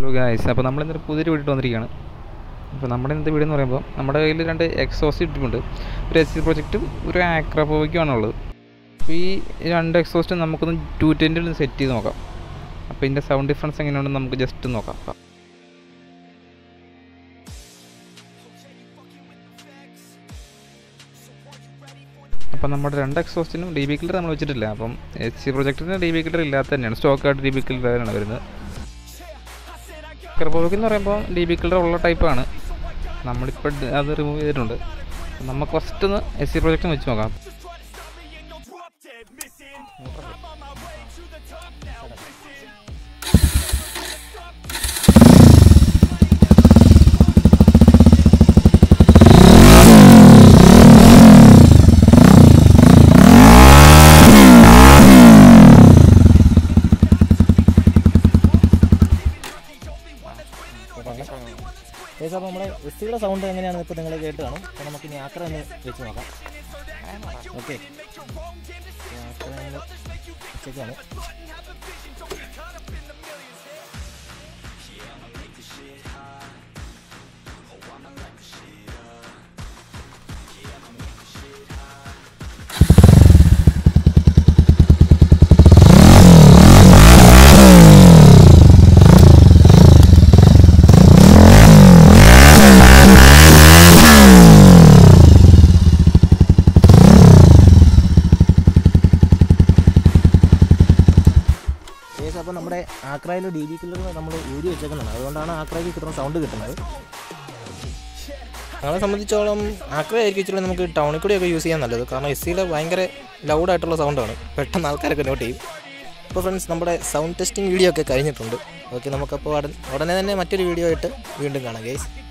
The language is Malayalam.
ഹലോ ഗായ്സ് അപ്പോൾ നമ്മൾ ഇന്നൊരു പുതിയൊരു വീഡിയോ വന്നിരിക്കുകയാണ് അപ്പോൾ നമ്മുടെ ഇന്നത്തെ വീഡിയോ എന്ന് പറയുമ്പോൾ നമ്മുടെ കയ്യിൽ രണ്ട് എക്സോസ്റ്റ് ഇട്ടിട്ടുണ്ട് ഒരു എസ് സി പ്രൊജക്റ്റും ഒരു ആക്രാപോവയ്ക്കുമാണ് ഉള്ളത് അപ്പോൾ ഈ രണ്ട് എക്സോസ്റ്റ് നമുക്കൊന്ന് ടു ട്വൻറ്റി ഒന്ന് സെറ്റ് ചെയ്ത് നോക്കാം അപ്പോൾ ഇതിൻ്റെ സൗണ്ട് ഡിഫറൻസ് എങ്ങനെയുണ്ടെന്ന് നമുക്ക് ജസ്റ്റ് നോക്കാം അപ്പം നമ്മുടെ രണ്ട് എക്സോസ്റ്റിനും ഡി ബി കില്ലർ നമ്മൾ വെച്ചിട്ടില്ല അപ്പം എച്ച് സി പ്രൊജക്റ്റിന് ഡി ബി കില്ലർ ഇല്ലാത്ത തന്നെയാണ് സ്റ്റോക്കായിട്ട് ഡി ബി കില്ലറാണ് വരുന്നത് കർബോവിക് എന്ന് പറയുമ്പോൾ ഡി ബി കില്ലർ ഉള്ള ടൈപ്പാണ് നമ്മളിപ്പോൾ അത് റിമൂവ് ചെയ്തിട്ടുണ്ട് നമുക്ക് ഫസ്റ്റ് ഒന്ന് എസ് സി പ്രൊജക്റ്റും വെച്ച് നോക്കാം ഏകദേശം അപ്പോൾ നമ്മുടെ എസ് സിയുടെ സൗണ്ട് എങ്ങനെയാണെന്ന് ഇപ്പോൾ നിങ്ങൾ കേട്ട് കാണും അപ്പോൾ നമുക്ക് ഇനി ആക്ര ഒന്ന് വെച്ച് നോക്കാം ഓക്കെ ആക്ര നമ്മൾ വെച്ചേക്കാണ് ഏകദേശം അപ്പോൾ നമ്മുടെ ആക്രയിൽ ഡി ബി കില്ലർ നമ്മൾ ഊരി വെച്ചേക്കുന്നതാണ് അതുകൊണ്ടാണ് ആക്രയ്ക്ക് കിട്ടുന്ന സൗണ്ട് കിട്ടുന്നത് ഞങ്ങളെ സംബന്ധിച്ചോളം ആക്ര ആയിരിക്കും ഇച്ചിരി നമുക്ക് ടൗണിൽ കൂടിയൊക്കെ യൂസ് ചെയ്യാൻ നല്ലത് കാരണം എസ് സിയുടെ ഭയങ്കര ലൗഡായിട്ടുള്ള സൗണ്ടാണ് പെട്ടെന്ന് ആൾക്കാരൊക്കെ നോട്ട് ചെയ്യും അപ്പോൾ ഫ്രണ്ട്സ് നമ്മുടെ സൗണ്ട് ടെസ്റ്റിംഗ് വീഡിയോ ഒക്കെ കഴിഞ്ഞിട്ടുണ്ട് ഓക്കെ നമുക്കപ്പോൾ ഉടൻ ഉടനെ തന്നെ മറ്റൊരു വീഡിയോ ആയിട്ട് വീണ്ടും കാണാം ഗൈസ്